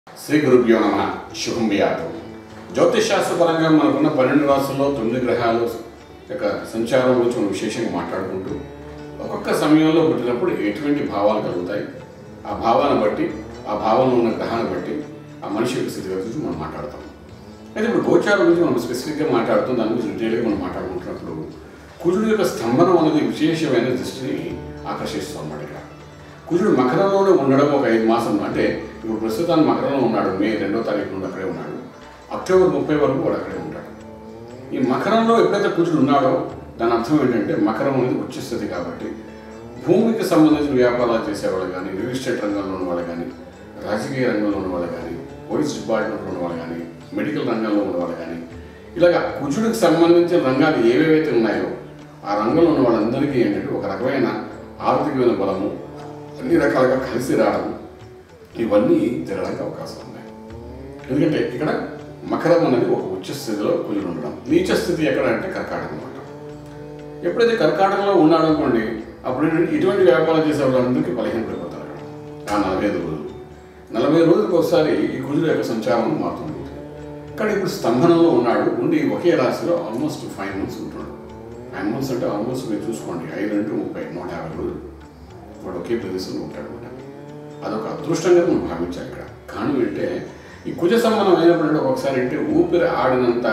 శ్రీ గురుభ్యో నమ శుభం వ్యాధం జ్యోతిష్ శాస్త్రపరంగా మనకున్న పన్నెండు రాసుల్లో తొమ్మిది గ్రహాలు యొక్క సంచారం గురించి మనం విశేషంగా మాట్లాడుకుంటూ ఒక్కొక్క సమయంలో పుట్టినప్పుడు ఎటువంటి భావాలు కలుగుతాయి ఆ భావాన్ని బట్టి ఆ భావంలో ఉన్న గ్రహాన్ని బట్టి ఆ మనిషి యొక్క స్థితి గురించి మనం మాట్లాడతాం అయితే ఇప్పుడు గోచారం గురించి మనం స్పెసిఫిక్గా మాట్లాడుతాం దాని గురించి డీటెయిల్గా మనం మాట్లాడుకుంటున్నప్పుడు కుజుడు యొక్క స్తంభనం అనేది విశేషమైన దృష్టిని ఆకర్షిస్తుంది అన్నమాట ఇక్కడ కుజుడు మకరంలోనే ఉండడం ఒక ఐదు మాసం అంటే ఇప్పుడు ప్రస్తుతాన్ని మకరంలో ఉన్నాడు మే రెండో తారీఖు నుండి అక్కడే ఉన్నాడు అక్టోబర్ ముప్పై వరకు కూడా అక్కడే ఉంటాడు ఈ మకరంలో ఎప్పుడైతే కుజుడు ఉన్నాడో దాని అర్థం ఏంటంటే మకరం అనేది ఉచ్చస్థితి కాబట్టి భూమికి సంబంధించిన వ్యాపారాలు చేసేవాళ్ళు కానీ రియల్ ఎస్టేట్ రంగంలో ఉన్న వాళ్ళు కానీ రాజకీయ రంగంలో ఉన్న వాళ్ళు కానీ పోలీస్ డిపార్ట్మెంట్లో ఉన్న వాళ్ళు కానీ మెడికల్ రంగంలో ఉన్న వాళ్ళు కానీ ఇలాగ కుజుడికి సంబంధించిన రంగాలు ఏవేవైతే ఉన్నాయో ఆ రంగంలో ఉన్న వాళ్ళందరికీ ఏంటంటే ఒక రకమైన ఆర్థికమైన బలము అన్ని రకాలుగా కలిసి రావడం ఇవన్నీ జరగడానికి అవకాశం ఉన్నాయి ఎందుకంటే ఇక్కడ మకరం అనేది ఒక ఉచ్చ స్థితిలో కుజుడు ఉండడం నీచ స్థితి ఎక్కడ అంటే కర్కాటకం అనమాట ఎప్పుడైతే కర్కాటకంలో ఉన్నాడు అనుకోండి అప్పుడు ఏంటంటే ఇటువంటి వ్యాపారం చేసే వాళ్ళందరికీ బలహీన పడిపోతారు అక్కడ ఆ నలభై ఐదు రోజులు నలభై రోజులకు ఒకసారి ఈ కుజుడు యొక్క సంచారం మారుతుంది కానీ ఇప్పుడు స్తంభనంలో ఉన్నాడు ఉండి ఒకే రాశిలో ఆల్మోస్ట్ ఫైవ్ మంత్స్ ఉంటున్నాడు ఫైవ్ మంత్స్ అంటే ఆల్మోస్ట్ మీరు చూసుకోండి ఐదు రెండు ముప్పై నూట యాభై రోజులు వాడు ఒకే ప్రదేశంలో ఉంటాడు అనమాట అదొక అదృష్టంగా మనం భావించాలి ఇక్కడ కారణం ఏంటంటే ఈ కుజ సంబంధం అయినప్పుడు ఒకసారి అంటే ఊపిరి ఆడినంత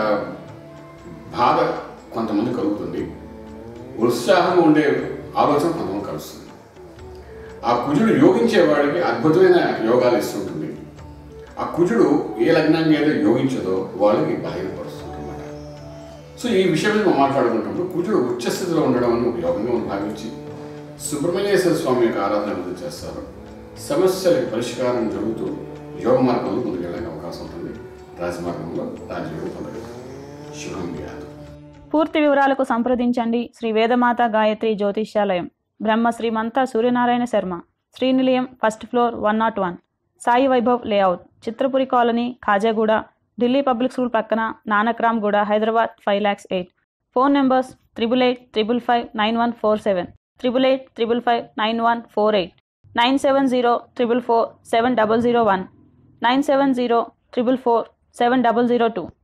బాధ కొంతమంది కలుగుతుంది ఉత్సాహం ఉండే ఆలోచన కొంతమంది కలుస్తుంది ఆ కుజుడు యోగించే వాడికి అద్భుతమైన యోగాలు ఇస్తుంటుంది ఆ కుజుడు ఏ లగ్నాన్ని అయితే యోగించదో వాళ్ళకి బలహీనపరుస్తుంది అనమాట సో ఈ విషయం మీద మనం మాట్లాడుకుంటున్నప్పుడు కుజుడు ఉచ్చస్థితిలో ఉండడం అని ఒక యోగంగా మనం భావించి సుబ్రహ్మణ్యేశ్వర స్వామి యొక్క ఆరాధన ఎందుకు చేస్తారు సమస్యలకు పరిష్కారం జరుగుతూ యోగ మార్గంలో ముందుకెళ్ళడానికి అవకాశం ఉంటుంది రాజమార్గంలో రాజయోగం పొందగలరు శుభం వ్యాధం పూర్తి వివరాలకు సంప్రదించండి Shri Vedamata Gayatri Jyotishyalayam Brahma Srimantha Suryanarayana Sharma Srinilayam first floor one nought one Sai Vaibhav layout Chitrapuri colony Khajaguda Delhi public school పక్కన Nanakramguda Hyderabad five lakhs eight phone numbers triple eight triple five nine one four seven triple eight triple five nine one four eight nine seven zero triple four seven double zero one nine seven zero triple four seven double zero two